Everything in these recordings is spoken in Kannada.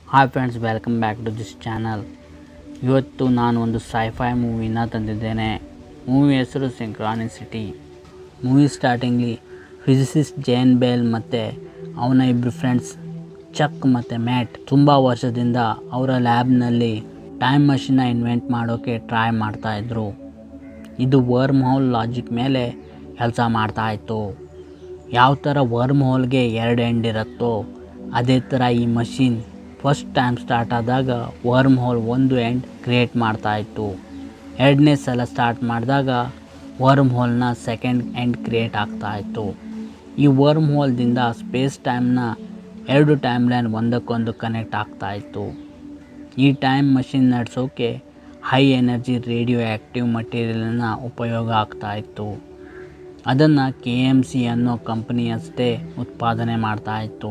hi friends welcome back to this channel ಇವತ್ತು ನಾನು ಒಂದು ಸೈಫೈ ಮೂವಿನ ತಂದಿದ್ದೇನೆ ಮೂವಿ ಹೆಸರು ಸಿಂಕ್ರಾನಿಸಿಟಿ ಮೂವಿ ಸ್ಟಾರ್ಟಿಂಗ್ಲಿ ಫಿಸಿಸಿಸ್ಟ್ ಜೇನ್ ಬೇಲ್ ಮತ್ತು ಅವನ ಇಬ್ಬರು ಫ್ರೆಂಡ್ಸ್ ಚಕ್ ಮತ್ತು ಮ್ಯಾಟ್ ತುಂಬ ವರ್ಷದಿಂದ ಅವರ ಲ್ಯಾಬ್ನಲ್ಲಿ ಟೈಮ್ ಮಷಿನ್ನ ಇನ್ವೆಂಟ್ ಮಾಡೋಕ್ಕೆ ಟ್ರೈ ಮಾಡ್ತಾಯಿದ್ರು ಇದು ವರ್ಮ್ ಹೋಲ್ ಲಾಜಿಕ್ ಮೇಲೆ ಕೆಲಸ ಮಾಡ್ತಾಯಿತ್ತು ಯಾವ ಥರ ವರ್ಮ್ ಹೋಲ್ಗೆ ಎರಡು ಎಂಡ್ ಇರುತ್ತೋ ಅದೇ ಥರ ಈ ಮಷಿನ್ ಫಸ್ಟ್ ಟೈಮ್ ಸ್ಟಾರ್ಟ್ ಆದಾಗ ವರ್ಮ್ ಹೋಲ್ ಒಂದು ಎಂಡ್ ಕ್ರಿಯೇಟ್ ಮಾಡ್ತಾಯಿತ್ತು ಎರಡನೇ ಸಲ ಸ್ಟಾರ್ಟ್ ಮಾಡಿದಾಗ ವರ್ಮ್ ಹೋಲ್ನ ಸೆಕೆಂಡ್ ಎಂಡ್ ಕ್ರಿಯೇಟ್ ಆಗ್ತಾಯಿತ್ತು ಈ ವರ್ಮ್ ಹೋಲ್ದಿಂದ ಸ್ಪೇಸ್ ಟೈಮ್ನ ಎರಡು ಟೈಮ್ ಲೈನ್ ಒಂದಕ್ಕೊಂದು ಕನೆಕ್ಟ್ ಆಗ್ತಾಯಿತ್ತು ಈ ಟೈಮ್ ಮಷಿನ್ ನಡೆಸೋಕೆ ಹೈ ಎನರ್ಜಿ ರೇಡಿಯೋ ಆ್ಯಕ್ಟಿವ್ ಮಟೀರಿಯಲ್ನ ಉಪಯೋಗ ಆಗ್ತಾಯಿತ್ತು ಅದನ್ನು ಕೆ ಎಮ್ ಸಿ ಅನ್ನೋ ಕಂಪನಿ ಅಷ್ಟೇ ಉತ್ಪಾದನೆ ಮಾಡ್ತಾಯಿತ್ತು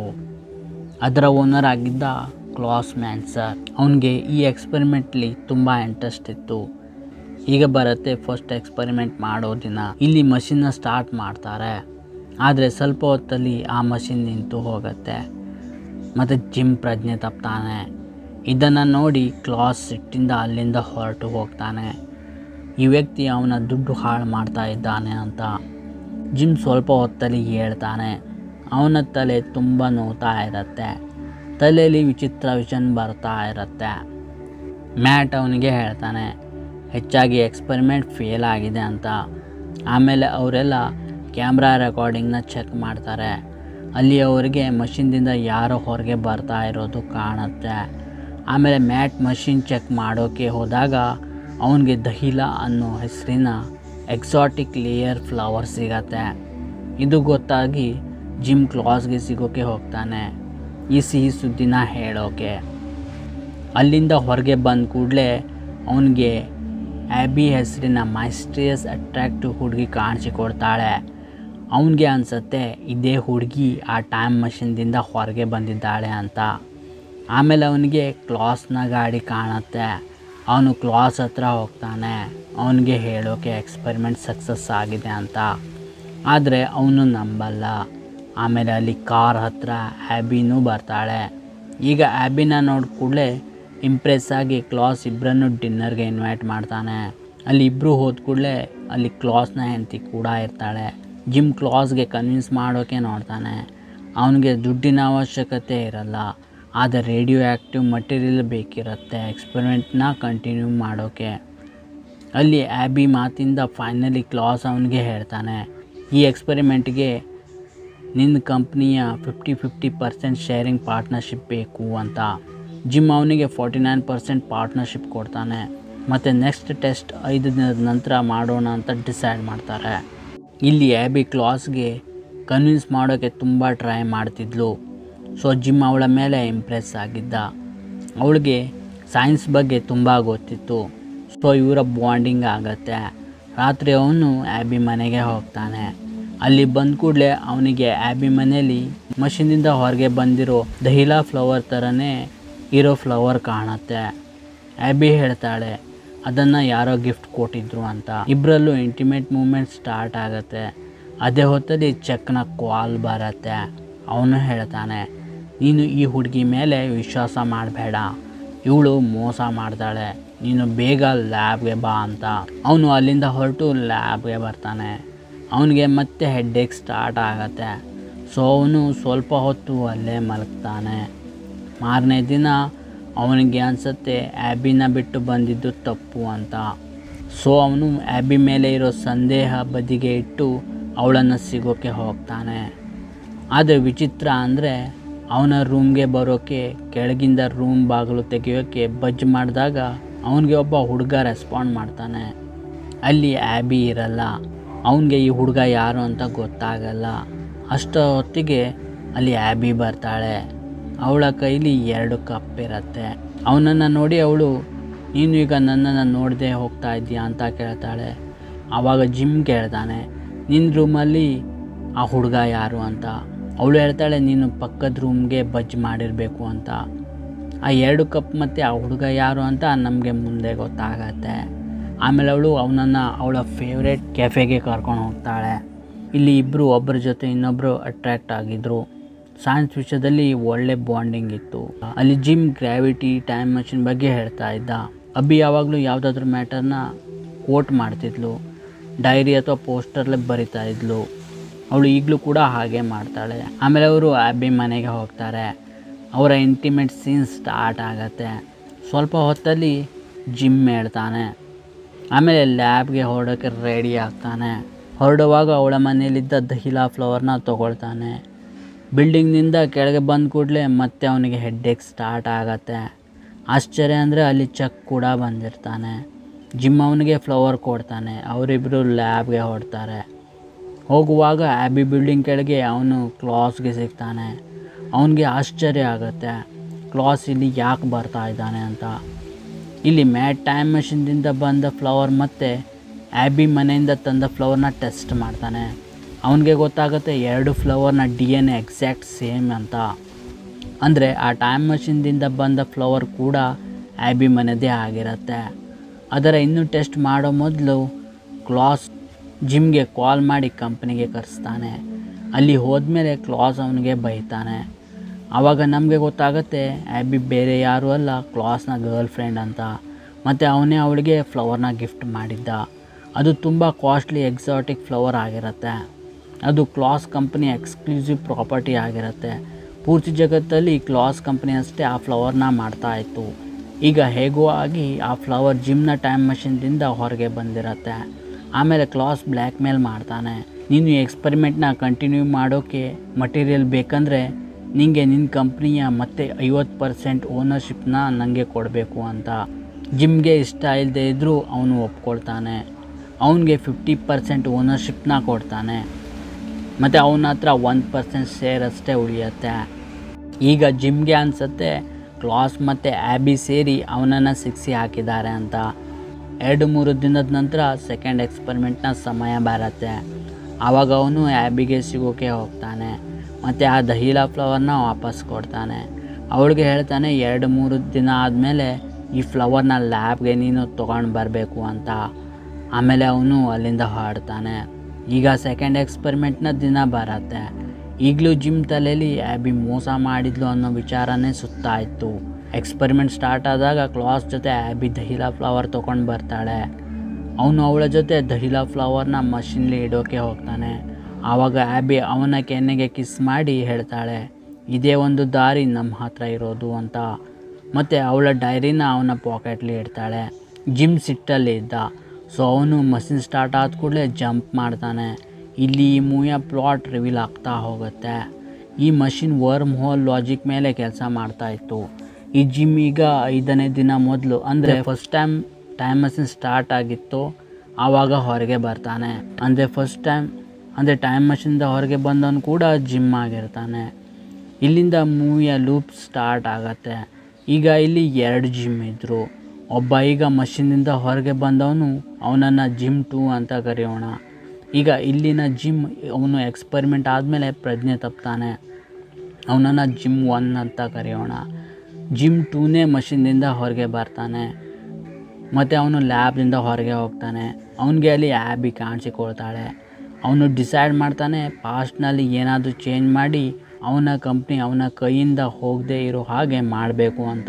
ಅದರ ಓನರ್ ಆಗಿದ್ದ ಕ್ಲಾಸ್ ಮ್ಯಾನ್ಸರ್ ಅವನಿಗೆ ಈ ಎಕ್ಸ್ಪೆರಿಮೆಂಟ್ಲಿ ತುಂಬ ಇಂಟ್ರೆಸ್ಟ್ ಇತ್ತು ಈಗ ಬರುತ್ತೆ ಫಸ್ಟ್ ಎಕ್ಸ್ಪೆರಿಮೆಂಟ್ ಮಾಡೋ ದಿನ ಇಲ್ಲಿ ಮಷಿನ್ನ ಸ್ಟಾರ್ಟ್ ಮಾಡ್ತಾರೆ ಆದರೆ ಸ್ವಲ್ಪ ಹೊತ್ತಲ್ಲಿ ಆ ಮಷಿನ್ ನಿಂತು ಹೋಗುತ್ತೆ ಮತ್ತು ಜಿಮ್ ಪ್ರಜ್ಞೆ ತಪ್ತಾನೆ ಇದನ್ನು ನೋಡಿ ಕ್ಲಾಸ್ ಸಿಟ್ಟಿಂದ ಅಲ್ಲಿಂದ ಹೊರಟು ಹೋಗ್ತಾನೆ ಈ ವ್ಯಕ್ತಿ ಅವನ ದುಡ್ಡು ಹಾಳು ಮಾಡ್ತಾ ಇದ್ದಾನೆ ಅಂತ ಜಿಮ್ ಸ್ವಲ್ಪ ಹೊತ್ತಲ್ಲಿ ಹೇಳ್ತಾನೆ ಅವನ ತಲೆ ತುಂಬ ನೋವ್ತಾ ಇರುತ್ತೆ ತಲೆಯಲ್ಲಿ ವಿಚಿತ್ರ ವಿಷನ್ ಬರ್ತಾ ಇರುತ್ತೆ ಮ್ಯಾಟ್ ಅವನಿಗೆ ಹೇಳ್ತಾನೆ ಹೆಚ್ಚಾಗಿ ಎಕ್ಸ್ಪೆರಿಮೆಂಟ್ ಫೇಲ್ ಆಗಿದೆ ಅಂತ ಆಮೇಲೆ ಅವರೆಲ್ಲ ಕ್ಯಾಮ್ರಾ ರೆಕಾರ್ಡಿಂಗ್ನ ಚೆಕ್ ಮಾಡ್ತಾರೆ ಅಲ್ಲಿ ಅವರಿಗೆ ಮಷಿನ್ದಿಂದ ಯಾರೋ ಹೊರಗೆ ಬರ್ತಾ ಇರೋದು ಕಾಣುತ್ತೆ ಆಮೇಲೆ ಮ್ಯಾಟ್ ಮಷಿನ್ ಚೆಕ್ ಮಾಡೋಕ್ಕೆ ಹೋದಾಗ ಅವನಿಗೆ ದಹಿಲಾ ಅನ್ನೋ ಹೆಸರಿನ ಎಕ್ಸಾಟಿಕ್ ಲೇಯರ್ ಫ್ಲವರ್ ಸಿಗತ್ತೆ ಇದು ಗೊತ್ತಾಗಿ ಜಿಮ್ ಕ್ಲಾಸ್ಗೆ ಸಿಗೋಕ್ಕೆ ಹೋಗ್ತಾನೆ ಈ ಸಿಹಿ ಸುದ್ದಿನ ಹೇಳೋಕೆ ಅಲ್ಲಿಂದ ಹೊರಗೆ ಬಂದ ಕೂಡಲೇ ಅವನಿಗೆ ಆ್ಯಬಿ ಹೆಸರಿನ ಮೈಸ್ಟ್ರಿಯಸ್ ಅಟ್ರಾಕ್ಟಿವ್ ಹುಡುಗಿ ಕಾಣಿಸಿಕೊಡ್ತಾಳೆ ಅವನಿಗೆ ಅನಿಸುತ್ತೆ ಇದೇ ಹುಡುಗಿ ಆ ಟೈಮ್ ಮಷಿನ್ದಿಂದ ಹೊರಗೆ ಬಂದಿದ್ದಾಳೆ ಅಂತ ಆಮೇಲೆ ಅವನಿಗೆ ಕ್ಲಾಸ್ನ ಗಾಡಿ ಕಾಣುತ್ತೆ ಅವನು ಕ್ಲಾಸ್ ಹತ್ರ ಹೋಗ್ತಾನೆ ಅವನಿಗೆ ಹೇಳೋಕೆ ಎಕ್ಸ್ಪೆರಿಮೆಂಟ್ ಸಕ್ಸಸ್ ಆಗಿದೆ ಅಂತ ಆದರೆ ಅವನು ನಂಬಲ್ಲ ಆಮೇಲೆ ಅಲ್ಲಿ ಕಾರ್ ಹತ್ರ ಆ್ಯಬಿನೂ ಬರ್ತಾಳೆ ಈಗ ಆ್ಯಬಿನ ನೋಡಿ ಕೂಡಲೇ ಇಂಪ್ರೆಸ್ ಆಗಿ ಕ್ಲಾಸ್ ಇಬ್ಬರನ್ನು ಡಿನ್ನರ್ಗೆ ಇನ್ವೈಟ್ ಮಾಡ್ತಾನೆ ಅಲ್ಲಿ ಇಬ್ಬರು ಹೋದ ಕೂಡಲೇ ಅಲ್ಲಿ ಕ್ಲಾಸ್ನ ಹೆಂಡತಿ ಕೂಡ ಇರ್ತಾಳೆ ಜಿಮ್ ಕ್ಲಾಸ್ಗೆ ಕನ್ವಿನ್ಸ್ ಮಾಡೋಕ್ಕೆ ನೋಡ್ತಾನೆ ಅವನಿಗೆ ದುಡ್ಡಿನ ಅವಶ್ಯಕತೆ ಇರಲ್ಲ ಆದರೆ ರೇಡಿಯೋ ಆ್ಯಕ್ಟಿವ್ ಮಟೀರಿಯಲ್ ಬೇಕಿರುತ್ತೆ ಎಕ್ಸ್ಪೆರಿಮೆಂಟ್ನ ಕಂಟಿನ್ಯೂ ಮಾಡೋಕ್ಕೆ ಅಲ್ಲಿ ಆ್ಯಬಿ ಮಾತಿಂದ ಫೈನಲಿ ಕ್ಲಾಸ್ ಅವನಿಗೆ ಹೇಳ್ತಾನೆ ಈ ಎಕ್ಸ್ಪೆರಿಮೆಂಟ್ಗೆ ನಿನ್ನ ಕಂಪ್ನಿಯ fifty fifty percent sharing partnership ಬೇಕು ಅಂತ ಜಿಮ್ ಅವನಿಗೆ ಫಾರ್ಟಿ ನೈನ್ ಪರ್ಸೆಂಟ್ ಪಾರ್ಟ್ನರ್ಶಿಪ್ ಕೊಡ್ತಾನೆ ಮತ್ತು ನೆಕ್ಸ್ಟ್ ಟೆಸ್ಟ್ ಐದು ದಿನದ ನಂತರ ಮಾಡೋಣ ಅಂತ ಡಿಸೈಡ್ ಮಾಡ್ತಾರೆ ಇಲ್ಲಿ ಆ್ಯಬಿ ಕ್ಲಾಸ್ಗೆ ಕನ್ವಿನ್ಸ್ ಮಾಡೋಕ್ಕೆ ತುಂಬ ಟ್ರೈ ಮಾಡ್ತಿದ್ಲು ಸೊ ಜಿಮ್ ಅವಳ ಮೇಲೆ ಇಂಪ್ರೆಸ್ ಆಗಿದ್ದ ಅವಳಿಗೆ ಸೈನ್ಸ್ ಬಗ್ಗೆ ತುಂಬ ಗೊತ್ತಿತ್ತು ಸೊ ಇವರ ಬಾಂಡಿಂಗ್ ಆಗತ್ತೆ ರಾತ್ರಿ ಅವನು ಆ್ಯಬಿ ಮನೆಗೆ ಹೋಗ್ತಾನೆ ಅಲ್ಲಿ ಬಂದ ಕೂಡಲೇ ಅವನಿಗೆ ಆ್ಯಬಿ ಮನೆಯಲ್ಲಿ ಮಷಿನಿಂದ ಹೊರಗೆ ಬಂದಿರೋ ದಹಿಲಾ ಫ್ಲವರ್ ಥರನೇ ಇರೋ ಫ್ಲವರ್ ಕಾಣುತ್ತೆ ಆ್ಯಬಿ ಹೇಳ್ತಾಳೆ ಅದನ್ನು ಯಾರೋ ಗಿಫ್ಟ್ ಕೊಟ್ಟಿದ್ರು ಅಂತ ಇಬ್ಬರಲ್ಲೂ ಇಂಟಿಮೇಟ್ ಮೂಮೆಂಟ್ ಸ್ಟಾರ್ಟ್ ಆಗುತ್ತೆ ಅದೇ ಹೊತ್ತಲ್ಲಿ ಚೆಕ್ನ ಕಾಲ್ ಬರುತ್ತೆ ಅವನು ಹೇಳ್ತಾನೆ ನೀನು ಈ ಹುಡುಗಿ ಮೇಲೆ ವಿಶ್ವಾಸ ಮಾಡಬೇಡ ಇವಳು ಮೋಸ ಮಾಡ್ತಾಳೆ ನೀನು ಬೇಗ ಲ್ಯಾಬ್ಗೆ ಬಾ ಅಂತ ಅವನು ಅಲ್ಲಿಂದ ಹೊರಟು ಲ್ಯಾಬ್ಗೆ ಬರ್ತಾನೆ ಅವನಿಗೆ ಮತ್ತೆ ಹೆಡ್ಡೇಕ್ ಸ್ಟಾರ್ಟ್ ಆಗತ್ತೆ ಸೊ ಅವನು ಸ್ವಲ್ಪ ಹೊತ್ತು ಅಲ್ಲೇ ಮಲಗ್ತಾನೆ ಮಾರನೇ ದಿನ ಅವನಿಗೆ ಅನಿಸುತ್ತೆ ಆ್ಯಬಿನ ಬಿಟ್ಟು ಬಂದಿದ್ದು ತಪ್ಪು ಅಂತ ಸೊ ಅವನು ಆ್ಯಬಿ ಮೇಲೆ ಇರೋ ಸಂದೇಹ ಬದಿಗೆ ಇಟ್ಟು ಅವಳನ್ನು ಸಿಗೋಕ್ಕೆ ಹೋಗ್ತಾನೆ ಆದರೆ ವಿಚಿತ್ರ ಅಂದರೆ ಅವನ ರೂಮ್ಗೆ ಬರೋಕ್ಕೆ ಕೆಳಗಿಂದ ರೂಮ್ ಬಾಗಿಲು ತೆಗೆಯೋಕ್ಕೆ ಬಜ್ ಮಾಡಿದಾಗ ಅವನಿಗೆ ಒಬ್ಬ ಹುಡುಗ ರೆಸ್ಪಾಂಡ್ ಮಾಡ್ತಾನೆ ಅಲ್ಲಿ ಆ್ಯಬಿ ಇರಲ್ಲ ಅವನಿಗೆ ಈ ಹುಡುಗ ಯಾರು ಅಂತ ಗೊತ್ತಾಗಲ್ಲ ಅಷ್ಟು ಹೊತ್ತಿಗೆ ಅಲ್ಲಿ ಆ್ಯಬಿ ಬರ್ತಾಳೆ ಅವಳ ಕೈಲಿ ಎರಡು ಕಪ್ ಇರುತ್ತೆ ಅವನನ್ನು ನೋಡಿ ಅವಳು ನೀನು ಈಗ ನನ್ನನ್ನು ನೋಡದೆ ಹೋಗ್ತಾ ಇದ್ದೀಯಾ ಅಂತ ಕೇಳ್ತಾಳೆ ಆವಾಗ ಜಿಮ್ ಕೇಳ್ತಾನೆ ನಿನ್ನ ರೂಮಲ್ಲಿ ಆ ಹುಡುಗ ಯಾರು ಅಂತ ಅವಳು ಹೇಳ್ತಾಳೆ ನೀನು ಪಕ್ಕದ ರೂಮ್ಗೆ ಬಜ್ ಮಾಡಿರಬೇಕು ಅಂತ ಆ ಎರಡು ಕಪ್ ಮತ್ತು ಆ ಹುಡುಗ ಯಾರು ಅಂತ ನಮಗೆ ಮುಂದೆ ಗೊತ್ತಾಗತ್ತೆ ಆಮೇಲೆ ಅವಳು ಅವನನ್ನು ಅವಳ ಫೇವ್ರೇಟ್ ಕೆಫೆಗೆ ಕರ್ಕೊಂಡು ಹೋಗ್ತಾಳೆ ಇಲ್ಲಿ ಇಬ್ಬರು ಒಬ್ಬರ ಜೊತೆ ಇನ್ನೊಬ್ಬರು ಅಟ್ರ್ಯಾಕ್ಟ್ ಆಗಿದ್ದರು ಸೈನ್ಸ್ ವಿಷಯದಲ್ಲಿ ಒಳ್ಳೆ ಬಾಂಡಿಂಗ್ ಇತ್ತು ಅಲ್ಲಿ ಜಿಮ್ ಗ್ರಾವಿಟಿ ಟೈಮ್ ಮಷಿನ್ ಬಗ್ಗೆ ಹೇಳ್ತಾ ಇದ್ದ ಅಬ್ಬಿ ಯಾವಾಗಲೂ ಯಾವುದಾದ್ರೂ ಮ್ಯಾಟರ್ನ ಕೋಟ್ ಮಾಡ್ತಿದ್ಲು ಡೈರಿ ಅಥವಾ ಪೋಸ್ಟರ್ಲೆ ಬರಿತಾ ಇದ್ಲು ಅವಳು ಈಗಲೂ ಕೂಡ ಹಾಗೆ ಮಾಡ್ತಾಳೆ ಆಮೇಲೆ ಅವರು ಅಬ್ಬಿ ಮನೆಗೆ ಹೋಗ್ತಾರೆ ಅವರ ಇಂಟಿಮೇಟ್ ಸೀನ್ ಸ್ಟಾರ್ಟ್ ಆಗತ್ತೆ ಸ್ವಲ್ಪ ಹೊತ್ತಲ್ಲಿ ಜಿಮ್ ಹೇಳ್ತಾನೆ ಆಮೇಲೆ ಲ್ಯಾಬ್ಗೆ ಹೊರಡೋಕ್ಕೆ ರೆಡಿ ಆಗ್ತಾನೆ ಹೊರಡುವಾಗ ಅವಳ ಮನೆಯಲ್ಲಿದ್ದ ದಹಿಲಾ ಫ್ಲವರ್ನ ತೊಗೊಳ್ತಾನೆ ಬಿಲ್ಡಿಂಗ್ನಿಂದ ಕೆಳಗೆ ಬಂದ ಕೂಡಲೇ ಮತ್ತೆ ಅವನಿಗೆ ಹೆಡ್ಡೇಕ್ ಸ್ಟಾರ್ಟ್ ಆಗತ್ತೆ ಆಶ್ಚರ್ಯ ಅಂದರೆ ಅಲ್ಲಿ ಚಕ್ ಕೂಡ ಬಂದಿರ್ತಾನೆ ಜಿಮ್ ಅವನಿಗೆ ಫ್ಲವರ್ ಕೊಡ್ತಾನೆ ಅವರಿಬ್ಬರು ಲ್ಯಾಬ್ಗೆ ಹೊರಡ್ತಾರೆ ಹೋಗುವಾಗ ಆ್ಯಬಿ ಬಿಲ್ಡಿಂಗ್ ಕೆಳಗೆ ಅವನು ಕ್ಲಾಸ್ಗೆ ಸಿಗ್ತಾನೆ ಅವನಿಗೆ ಆಶ್ಚರ್ಯ ಆಗುತ್ತೆ ಕ್ಲಾಸ್ ಇಲ್ಲಿ ಯಾಕೆ ಬರ್ತಾ ಇದ್ದಾನೆ ಅಂತ ಇಲ್ಲಿ ಮ್ಯಾಟ್ ಟೈಮ್ ಮಷಿನ್ದಿಂದ ಬಂದ ಫ್ಲವರ್ ಮತ್ತು ಆ್ಯಬಿ ಮನೆಯಿಂದ ತಂದ ಫ್ಲವರ್ನ ಟೆಸ್ಟ್ ಮಾಡ್ತಾನೆ ಅವನಿಗೆ ಗೊತ್ತಾಗುತ್ತೆ ಎರಡು ಫ್ಲವರ್ನ ಡಿ ಎನ್ ಎಕ್ಸಾಕ್ಟ್ ಸೇಮ್ ಅಂತ ಅಂದರೆ ಆ ಟೈಮ್ ಮಷಿನ್ದಿಂದ ಬಂದ ಫ್ಲವರ್ ಕೂಡ ಆ್ಯಬಿ ಮನೆದೇ ಆಗಿರುತ್ತೆ ಅದರ ಇನ್ನೂ ಟೆಸ್ಟ್ ಮಾಡೋ ಮೊದಲು ಕ್ಲಾಸ್ ಜಿಮ್ಗೆ ಕಾಲ್ ಮಾಡಿ ಕಂಪ್ನಿಗೆ ಕರೆಸ್ತಾನೆ ಅಲ್ಲಿ ಹೋದ್ಮೇಲೆ ಕ್ಲಾಸ್ ಅವನಿಗೆ ಬೈತಾನೆ ಆವಾಗ ನಮಗೆ ಗೊತ್ತಾಗುತ್ತೆ ಆ್ಯಬಿ ಬೇರೆ ಯಾರೂ ಅಲ್ಲ ಕ್ಲಾಸ್ನ ಗರ್ಲ್ ಫ್ರೆಂಡ್ ಅಂತ ಮತ್ತು ಅವನೇ ಅವಳಿಗೆ ಫ್ಲವರ್ನ ಗಿಫ್ಟ್ ಮಾಡಿದ್ದ ಅದು ತುಂಬ ಕಾಸ್ಟ್ಲಿ ಎಕ್ಸಾಟಿಕ್ ಫ್ಲವರ್ ಆಗಿರುತ್ತೆ ಅದು ಕ್ಲಾಸ್ ಕಂಪ್ನಿ ಎಕ್ಸ್ಕ್ಲೂಸಿವ್ ಪ್ರಾಪರ್ಟಿ ಆಗಿರುತ್ತೆ ಪೂರ್ತಿ ಜಗತ್ತಲ್ಲಿ ಕ್ಲಾಸ್ ಕಂಪ್ನಿ ಅಷ್ಟೇ ಆ ಫ್ಲವರ್ನ ಮಾಡ್ತಾ ಇತ್ತು ಈಗ ಹೇಗೋ ಆಗಿ ಆ ಫ್ಲವರ್ ಜಿಮ್ನ ಟೈಮ್ ಮಷಿನ್ದಿಂದ ಹೊರಗೆ ಬಂದಿರತ್ತೆ ಆಮೇಲೆ ಕ್ಲಾಸ್ ಬ್ಲ್ಯಾಕ್ ಮೇಲ್ ಮಾಡ್ತಾನೆ ನೀನು ಈ ಎಕ್ಸ್ಪರಿಮೆಂಟ್ನ ಕಂಟಿನ್ಯೂ ಮಾಡೋಕ್ಕೆ ಮಟೀರಿಯಲ್ ಬೇಕಂದರೆ ನಿನಗೆ ನಿನ್ನ ಕಂಪ್ನಿಯ ಮತ್ತೆ ಐವತ್ತು ಪರ್ಸೆಂಟ್ ಓನರ್ಶಿಪ್ನ ನನಗೆ ಕೊಡಬೇಕು ಅಂತ ಜಿಮ್ಗೆ ಇಷ್ಟ ಇಲ್ಲದೆ ಇದ್ದರೂ ಅವನು ಒಪ್ಕೊಳ್ತಾನೆ ಅವನಿಗೆ ಫಿಫ್ಟಿ ಪರ್ಸೆಂಟ್ ಓನರ್ಶಿಪ್ನ ಕೊಡ್ತಾನೆ ಮತ್ತು ಅವನ ಹತ್ರ ಒಂದು ಪರ್ಸೆಂಟ್ ಶೇರ್ ಅಷ್ಟೇ ಉಳಿಯುತ್ತೆ ಈಗ ಜಿಮ್ಗೆ ಅನಿಸುತ್ತೆ ಕ್ಲಾಸ್ ಮತ್ತು ಆ್ಯಬಿ ಸೇರಿ ಅವನನ್ನು ಸಿಕ್ಸಿ ಹಾಕಿದ್ದಾರೆ ಅಂತ ಎರಡು ಮೂರು ದಿನದ ನಂತರ ಸೆಕೆಂಡ್ ಎಕ್ಸ್ಪರಿಮೆಂಟ್ನ ಸಮಯ ಬರುತ್ತೆ ಆವಾಗ ಅವನು ಆ್ಯಬಿಗೆ ಸಿಗೋಕೆ ಹೋಗ್ತಾನೆ ಮತ್ತು ಆ ದಹೀಲಾ ಫ್ಲವರ್ನ ವಾಪಸ್ ಕೊಡ್ತಾನೆ ಅವಳಿಗೆ ಹೇಳ್ತಾನೆ ಎರಡು ಮೂರು ದಿನ ಆದಮೇಲೆ ಈ ಫ್ಲವರ್ನ ಲ್ಯಾಬ್ಗೆ ನೀನು ತೊಗೊಂಡು ಬರಬೇಕು ಅಂತ ಆಮೇಲೆ ಅವನು ಅಲ್ಲಿಂದ ಹೊರಡ್ತಾನೆ ಈಗ ಸೆಕೆಂಡ್ ಎಕ್ಸ್ಪರಿಮೆಂಟ್ನ ದಿನ ಬರತ್ತೆ ಈಗಲೂ ಜಿಮ್ ತಲೆಯಲ್ಲಿ ಆ್ಯಬಿ ಮೋಸ ಮಾಡಿದ್ಲು ಅನ್ನೋ ವಿಚಾರನೇ ಸುತ್ತಾ ಇತ್ತು ಎಕ್ಸ್ಪರಿಮೆಂಟ್ ಸ್ಟಾರ್ಟ್ ಆದಾಗ ಕ್ಲಾಸ್ ಜೊತೆ ಆ್ಯಬಿ ದಹಿಲಾ ಫ್ಲವರ್ ತೊಗೊಂಡು ಬರ್ತಾಳೆ ಅವನು ಅವಳ ಜೊತೆ ದಹಿಲಾ ಫ್ಲವರ್ನ ಮಷಿನ್ಲಿ ಇಡೋಕೆ ಹೋಗ್ತಾನೆ ಆವಾಗ ಆ್ಯಬಿ ಅವನ ಕೆನ್ನೆಗೆ ಕಿಸ್ ಮಾಡಿ ಹೇಳ್ತಾಳೆ ಇದೇ ಒಂದು ದಾರಿ ನಮ್ಮ ಹತ್ರ ಇರೋದು ಅಂತ ಮತ್ತು ಅವಳ ಡೈರಿನ ಅವನ ಪಾಕೆಟ್ಲಿ ಇಡ್ತಾಳೆ ಜಿಮ್ ಸಿಟ್ಟಲ್ಲಿ ಇದ್ದ ಸೊ ಅವನು ಮಷಿನ್ ಸ್ಟಾರ್ಟ್ ಆದ ಕೂಡಲೇ ಜಂಪ್ ಮಾಡ್ತಾನೆ ಇಲ್ಲಿ ಈ ಮೂವಿಯ ಪ್ಲಾಟ್ ರಿವೀಲ್ ಆಗ್ತಾ ಹೋಗುತ್ತೆ ಈ ಮಷಿನ್ ವರ್ಮ್ ಹೋಲ್ ಲಾಜಿಕ್ ಮೇಲೆ ಕೆಲಸ ಮಾಡ್ತಾ ಇತ್ತು ಈ ಜಿಮ್ ಈಗ ಐದನೇ ದಿನ ಮೊದಲು ಅಂದರೆ first time time machine start ಆಗಿತ್ತು ಆವಾಗ ಹೊರಗೆ ಬರ್ತಾನೆ ಅಂದರೆ ಫಸ್ಟ್ ಟೈಮ್ ಅಂದರೆ ಟೈಮ್ ಮಷಿನ್ದ ಹೊರಗೆ ಬಂದವನು ಕೂಡ ಜಿಮ್ ಆಗಿರ್ತಾನೆ ಇಲ್ಲಿಂದ ಮೂವಿಯ ಲೂಪ್ ಸ್ಟಾರ್ಟ್ ಆಗತ್ತೆ ಈಗ ಇಲ್ಲಿ ಎರಡು ಜಿಮ್ ಇದ್ದರು ಒಬ್ಬ ಈಗ ಮಷಿನಿಂದ ಹೊರಗೆ ಬಂದವನು ಅವನನ್ನು ಜಿಮ್ ಟೂ ಅಂತ ಕರೆಯೋಣ ಈಗ ಇಲ್ಲಿನ ಜಿಮ್ ಅವನು ಎಕ್ಸ್ಪರಿಮೆಂಟ್ ಆದಮೇಲೆ ಪ್ರಜ್ಞೆ ತಪ್ತಾನೆ ಅವನನ್ನು ಜಿಮ್ ಒನ್ ಅಂತ ಕರೆಯೋಣ ಜಿಮ್ ಟೂನೇ ಮಷಿನ್ದಿಂದ ಹೊರಗೆ ಬರ್ತಾನೆ ಮತ್ತು ಅವನು ಲ್ಯಾಬ್ದಿಂದ ಹೊರಗೆ ಹೋಗ್ತಾನೆ ಅವನಿಗೆ ಅಲ್ಲಿ ಆ್ಯಬಿ ಕಾಣಿಸಿಕೊಳ್ತಾಳೆ ಅವನು ಡಿಸೈಡ್ ಮಾಡ್ತಾನೆ ಪಾಸ್ಟ್ನಲ್ಲಿ ಏನಾದರೂ ಚೇಂಜ್ ಮಾಡಿ ಅವನ ಕಂಪ್ನಿ ಅವನ ಕೈಯಿಂದ ಹೋಗದೇ ಇರೋ ಹಾಗೆ ಮಾಡಬೇಕು ಅಂತ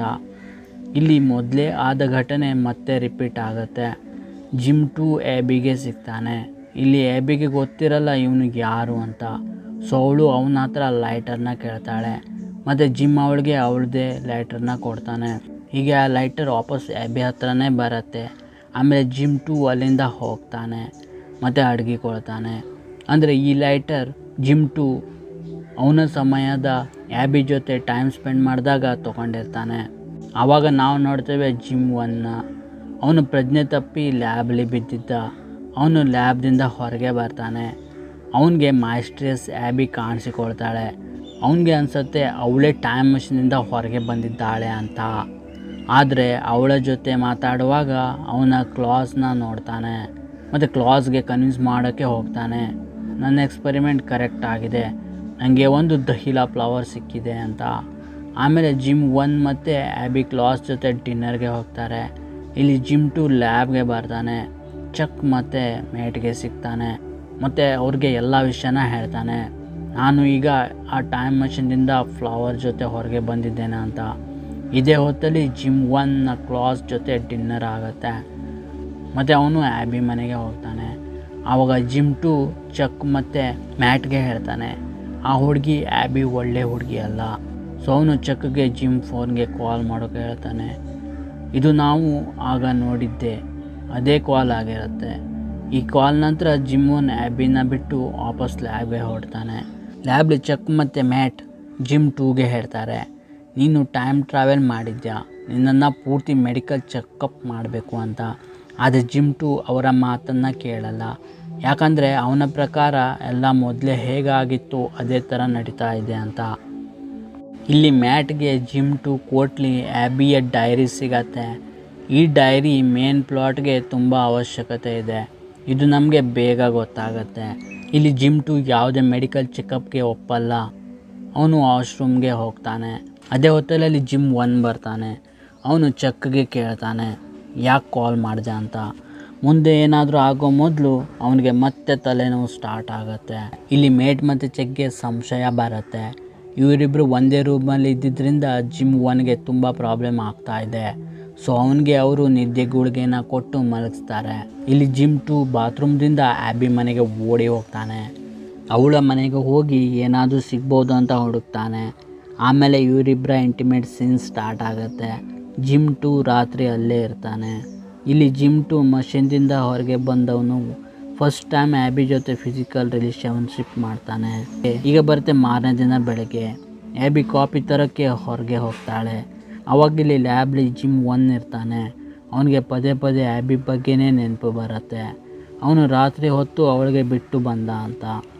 ಇಲ್ಲಿ ಮೊದಲೇ ಆದ ಘಟನೆ ಮತ್ತೆ ರಿಪೀಟ್ ಆಗುತ್ತೆ ಜಿಮ್ ಟು ಎಬಿಗೆ ಸಿಗ್ತಾನೆ ಇಲ್ಲಿ ಎಬಿಗೆ ಗೊತ್ತಿರಲ್ಲ ಇವನಿಗೆ ಯಾರು ಅಂತ ಸೊ ಅವಳು ಅವನ ಹತ್ರ ಲೈಟರ್ನ ಕೇಳ್ತಾಳೆ ಮತ್ತು ಜಿಮ್ ಅವಳಿಗೆ ಅವಳದೇ ಲೈಟರ್ನ ಕೊಡ್ತಾನೆ ಹೀಗೆ ಆ ಲೈಟರ್ ವಾಪಸ್ ಎಬಿ ಹತ್ರನೇ ಬರುತ್ತೆ ಆಮೇಲೆ ಜಿಮ್ ಟು ಅಲ್ಲಿಂದ ಹೋಗ್ತಾನೆ ಮತ್ತು ಅಡ್ಗಿಕೊಳ್ತಾನೆ ಅಂದರೆ ಈ ಲೈಟರ್ ಜಿಮ್ ಟು ಅವನ ಸಮಯದ ಆ್ಯಬಿ ಜೊತೆ ಟೈಮ್ ಸ್ಪೆಂಡ್ ಮಾಡಿದಾಗ ತೊಗೊಂಡಿರ್ತಾನೆ ಆವಾಗ ನಾವು ನೋಡ್ತೇವೆ ಜಿಮ್ ಒನ್ನ ಅವನು ಪ್ರಜ್ಞೆ ತಪ್ಪಿ ಲ್ಯಾಬಲ್ಲಿ ಬಿದ್ದಿದ್ದ ಅವನು ಲ್ಯಾಬ್ದಿಂದ ಹೊರಗೆ ಬರ್ತಾನೆ ಅವನಿಗೆ ಮಾಸ್ಟ್ರಿಯಸ್ ಆ್ಯಬಿ ಕಾಣಿಸಿಕೊಳ್ತಾಳೆ ಅವನಿಗೆ ಅನಿಸುತ್ತೆ ಅವಳೇ ಟೈಮ್ ಮಷಿನಿಂದ ಹೊರಗೆ ಬಂದಿದ್ದಾಳೆ ಅಂತ ಆದರೆ ಅವಳ ಜೊತೆ ಮಾತಾಡುವಾಗ ಅವನ ಕ್ಲಾಸ್ನ ನೋಡ್ತಾನೆ ಮತ್ತು ಕ್ಲಾಸ್ಗೆ ಕನ್ವಿನ್ಸ್ ಮಾಡೋಕ್ಕೆ ಹೋಗ್ತಾನೆ ನನ್ನ ಎಕ್ಸ್ಪರಿಮೆಂಟ್ ಕರೆಕ್ಟ್ ಆಗಿದೆ ನನಗೆ ಒಂದು ದಹಿಲಾ ಫ್ಲವರ್ ಸಿಕ್ಕಿದೆ ಅಂತ ಆಮೇಲೆ ಜಿಮ್ ಒನ್ ಮತ್ತು ಆ್ಯಬಿ ಕ್ಲಾಸ್ ಜೊತೆ ಡಿನ್ನರ್ಗೆ ಹೋಗ್ತಾರೆ ಇಲ್ಲಿ ಜಿಮ್ ಟು ಲ್ಯಾಬ್ಗೆ ಬರ್ತಾನೆ ಚಕ್ ಮತ್ತು ಮೇಟ್ಗೆ ಸಿಗ್ತಾನೆ ಮತ್ತು ಅವ್ರಿಗೆ ಎಲ್ಲ ವಿಷಯನ ಹೇಳ್ತಾನೆ ನಾನು ಈಗ ಆ ಟೈಮ್ ಮಷಿನ್ದಿಂದ ಫ್ಲವರ್ ಜೊತೆ ಹೊರಗೆ ಬಂದಿದ್ದೇನೆ ಅಂತ ಇದೇ ಹೊತ್ತಲ್ಲಿ ಜಿಮ್ ಒನ್ನ ಕ್ಲಾಸ್ ಜೊತೆ ಡಿನ್ನರ್ ಆಗುತ್ತೆ ಮತ್ತು ಅವನು ಆ್ಯಬಿ ಮನೆಗೆ ಹೋಗ್ತಾನೆ ಆವಾಗ ಜಿಮ್ ಟು ಚಕ್ ಮತ್ತು ಮ್ಯಾಟ್ಗೆ ಹೇಳ್ತಾನೆ ಆ ಹುಡುಗಿ ಆ್ಯಬಿ ಒಳ್ಳೆ ಹುಡುಗಿ ಅಲ್ಲ ಸೊ ಅವನು ಚಕ್ಗೆ ಜಿಮ್ ಫೋನ್ಗೆ ಕಾಲ್ ಮಾಡೋಕೆ ಹೇಳ್ತಾನೆ ಇದು ನಾವು ಆಗ ನೋಡಿದ್ದೆ ಅದೇ ಕಾಲ್ ಆಗಿರುತ್ತೆ ಈ ಕಾಲ್ ನಂತರ ಜಿಮ್ ಒನ್ ಆ್ಯಬಿನ ಬಿಟ್ಟು ವಾಪಸ್ ಲ್ಯಾಬ್ಗೆ ಹೊರಡ್ತಾನೆ ಲ್ಯಾಬ್ಲಿ ಚಕ್ ಮತ್ತು ಮ್ಯಾಟ್ ಜಿಮ್ ಟೂಗೆ ಹೇಳ್ತಾರೆ ನೀನು ಟೈಮ್ ಟ್ರಾವೆಲ್ ಮಾಡಿದ್ಯಾ ನಿನ್ನನ್ನು ಪೂರ್ತಿ ಮೆಡಿಕಲ್ ಚೆಕಪ್ ಮಾಡಬೇಕು ಅಂತ ಆದರೆ ಜಿಮ್ ಟು ಅವರ ಮಾತನ್ನು ಕೇಳಲ್ಲ ಯಾಕಂದರೆ ಅವನ ಪ್ರಕಾರ ಎಲ್ಲ ಮೊದಲೇ ಹೇಗಾಗಿತ್ತು ಅದೇ ಥರ ನಡೀತಾ ಇದೆ ಅಂತ ಇಲ್ಲಿ ಮ್ಯಾಟ್ಗೆ ಜಿಮ್ ಟು ಕೋಟ್ಲಿ ಆ್ಯಬಿಯ ಡೈರಿ ಸಿಗತ್ತೆ ಈ ಡೈರಿ ಮೇನ್ ಪ್ಲಾಟ್ಗೆ ತುಂಬ ಅವಶ್ಯಕತೆ ಇದೆ ಇದು ನಮಗೆ ಬೇಗ ಗೊತ್ತಾಗತ್ತೆ ಇಲ್ಲಿ ಜಿಮ್ ಟು ಯಾವುದೇ ಮೆಡಿಕಲ್ ಚೆಕಪ್ಗೆ ಒಪ್ಪಲ್ಲ ಅವನು ವಾಶ್ರೂಮ್ಗೆ ಹೋಗ್ತಾನೆ ಅದೇ ಹೊತ್ತಲಲ್ಲಿ ಜಿಮ್ ಒನ್ ಬರ್ತಾನೆ ಅವನು ಚೆಕ್ಗೆ ಕೇಳ್ತಾನೆ ಯಾಕೆ ಕಾಲ್ ಮಾಡಿದೆ ಅಂತ ಮುಂದೆ ಏನಾದರೂ ಆಗೋ ಮೊದಲು ಅವನಿಗೆ ಮತ್ತೆ ತಲೆನೋವು ಸ್ಟಾರ್ಟ್ ಆಗುತ್ತೆ ಇಲ್ಲಿ ಮೇಟ್ ಮತ್ತು ಚೆಕ್ಗೆ ಸಂಶಯ ಬರುತ್ತೆ ಇವರಿಬ್ಬರು ಒಂದೇ ರೂಮಲ್ಲಿ ಇದ್ದಿದ್ದರಿಂದ ಜಿಮ್ ಒನ್ಗೆ ತುಂಬ ಪ್ರಾಬ್ಲಮ್ ಆಗ್ತಾ ಇದೆ ಸೊ ಅವನಿಗೆ ಅವರು ನಿದ್ದೆ ಗುಳಿಗೆನ ಕೊಟ್ಟು ಮಲಗಿಸ್ತಾರೆ ಇಲ್ಲಿ ಜಿಮ್ ಟು ಬಾತ್ರೂಮ್ದಿಂದ ಆ್ಯಬಿ ಮನೆಗೆ ಓಡಿ ಹೋಗ್ತಾನೆ ಅವಳ ಮನೆಗೆ ಹೋಗಿ ಏನಾದರೂ ಸಿಗ್ಬೋದು ಅಂತ ಹುಡುಕ್ತಾನೆ ಆಮೇಲೆ ಇವರಿಬ್ಬರ ಇಂಟಿಮೇಟ್ ಸೀನ್ ಸ್ಟಾರ್ಟ್ ಆಗುತ್ತೆ ಜಿಮ್ ಟು ರಾತ್ರಿ ಅಲ್ಲೇ ಇರ್ತಾನೆ ಇಲ್ಲಿ ಜಿಮ್ ಟು ಮಷಿನ್ದಿಂದ ಹೊರಗೆ ಬಂದವನು ಫಸ್ಟ್ ಟೈಮ್ ಆ್ಯಬಿ ಜೊತೆ ಫಿಸಿಕಲ್ ರಿಲೇಷನ್ಶಿಪ್ ಮಾಡ್ತಾನೆ ಈಗ ಬರುತ್ತೆ ಮಾರನೇ ದಿನ ಬೆಳಗ್ಗೆ ಆ್ಯಬಿ ಕಾಪಿ ತರೋಕ್ಕೆ ಹೊರಗೆ ಹೋಗ್ತಾಳೆ ಅವಾಗ ಇಲ್ಲಿ ಲ್ಯಾಬ್ಲಿ ಜಿಮ್ ಒನ್ ಇರ್ತಾನೆ ಅವನಿಗೆ ಪದೇ ಪದೇ ಆ್ಯಬಿ ಬಗ್ಗೆನೇ ನೆನಪು ಬರುತ್ತೆ ಅವನು ರಾತ್ರಿ ಹೊತ್ತು ಅವಳಿಗೆ ಬಿಟ್ಟು ಬಂದ ಅಂತ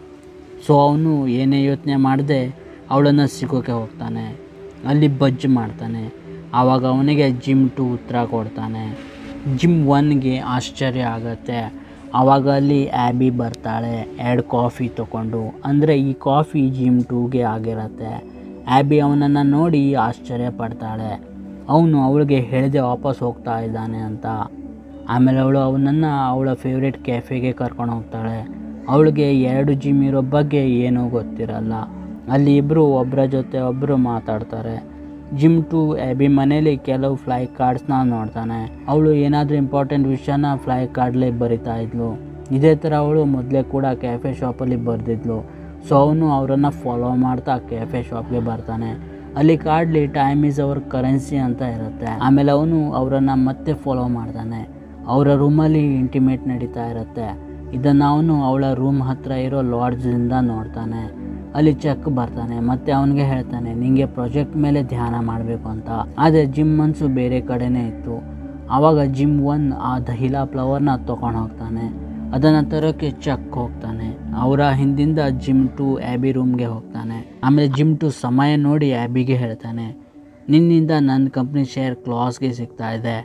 ಸೊ ಅವನು ಏನೇ ಯೋಚನೆ ಮಾಡದೆ ಅವಳನ್ನು ಸಿಗೋಕ್ಕೆ ಹೋಗ್ತಾನೆ ಅಲ್ಲಿ ಬಜ್ಜು ಮಾಡ್ತಾನೆ ಆವಾಗ ಅವನಿಗೆ ಜಿಮ್ ಟು ಉತ್ತರ ಕೊಡ್ತಾನೆ ಜಿಮ್ ಒನ್ಗೆ ಆಶ್ಚರ್ಯ ಆಗುತ್ತೆ ಆವಾಗ ಅಲ್ಲಿ ಆ್ಯಬಿ ಬರ್ತಾಳೆ ಎರಡು ಕಾಫಿ ತೊಗೊಂಡು ಅಂದರೆ ಈ ಕಾಫಿ ಜಿಮ್ ಟೂಗೆ ಆಗಿರತ್ತೆ ಆ್ಯಬಿ ಅವನನ್ನು ನೋಡಿ ಆಶ್ಚರ್ಯ ಪಡ್ತಾಳೆ ಅವನು ಅವಳಿಗೆ ಹೇಳಿದೆ ವಾಪಸ್ ಹೋಗ್ತಾ ಇದ್ದಾನೆ ಅಂತ ಆಮೇಲೆ ಅವಳು ಅವನನ್ನು ಅವಳ ಫೇವ್ರೆಟ್ ಕೆಫೆಗೆ ಕರ್ಕೊಂಡು ಹೋಗ್ತಾಳೆ ಅವಳಿಗೆ ಎರಡು ಜಿಮ್ ಇರೋ ಬಗ್ಗೆ ಏನೂ ಗೊತ್ತಿರಲ್ಲ ಅಲ್ಲಿ ಇಬ್ಬರು ಒಬ್ಬರ ಜೊತೆ ಒಬ್ಬರು ಮಾತಾಡ್ತಾರೆ ಜಿಮ್ ಟು ಎಬಿ ಮನೇಲಿ ಕೆಲವು ಫ್ಲೈ ಕಾರ್ಡ್ಸ್ನ ನೋಡ್ತಾನೆ ಅವಳು ಏನಾದರೂ ಇಂಪಾರ್ಟೆಂಟ್ ವಿಷಯನ ಫ್ಲೈ ಕಾರ್ಡ್ಲಿ ಬರಿತಾ ಇದ್ಲು ಇದೇ ಥರ ಅವಳು ಮೊದಲೇ ಕೂಡ ಕ್ಯಾಫೆ ಶಾಪಲ್ಲಿ ಬರೆದಿದ್ಲು ಸೊ ಅವನು ಅವರನ್ನು ಫಾಲೋ ಮಾಡ್ತಾ ಕೆಫೆ ಶಾಪ್ಗೆ ಬರ್ತಾನೆ ಅಲ್ಲಿ ಕಾರ್ಡ್ಲಿ ಟೈಮ್ ಈಸ್ ಅವರ್ ಕರೆನ್ಸಿ ಅಂತ ಇರುತ್ತೆ ಆಮೇಲೆ ಅವನು ಅವರನ್ನು ಮತ್ತೆ ಫಾಲೋ ಮಾಡ್ತಾನೆ ಅವರ ರೂಮಲ್ಲಿ ಇಂಟಿಮೇಟ್ ನಡೀತಾ ಇರುತ್ತೆ ಇದನ್ನು ಅವನು ಅವಳ ರೂಮ್ ಹತ್ರ ಇರೋ ಲಾಡ್ಜಿಂದ ನೋಡ್ತಾನೆ ಅಲ್ಲಿ ಚೆಕ್ ಬರ್ತಾನೆ ಮತ್ತೆ ಅವನಿಗೆ ಹೇಳ್ತಾನೆ ನಿಂಗೆ ಪ್ರಾಜೆಕ್ಟ್ ಮೇಲೆ ಧ್ಯಾನ ಮಾಡಬೇಕು ಅಂತ ಆದರೆ ಜಿಮ್ ಮನ್ಸು ಬೇರೆ ಕಡೆನೇ ಇತ್ತು ಆವಾಗ ಜಿಮ್ ಒನ್ ಆ ದಹಿಲಾ ಫ್ಲವರ್ನ ತೊಗೊಂಡು ಹೋಗ್ತಾನೆ ಅದನ್ನು ತರೋಕ್ಕೆ ಚಕ್ ಹೋಗ್ತಾನೆ ಅವರ ಹಿಂದಿಂದ ಜಿಮ್ ಟು ಆ್ಯಬಿ ರೂಮ್ಗೆ ಹೋಗ್ತಾನೆ ಆಮೇಲೆ ಜಿಮ್ ಟು ಸಮಯ ನೋಡಿ ಆ್ಯಬಿಗೆ ಹೇಳ್ತಾನೆ ನಿನ್ನಿಂದ ನನ್ನ ಕಂಪ್ನಿ ಶೇರ್ ಕ್ಲಾಸ್ಗೆ ಸಿಗ್ತಾ ಇದೆ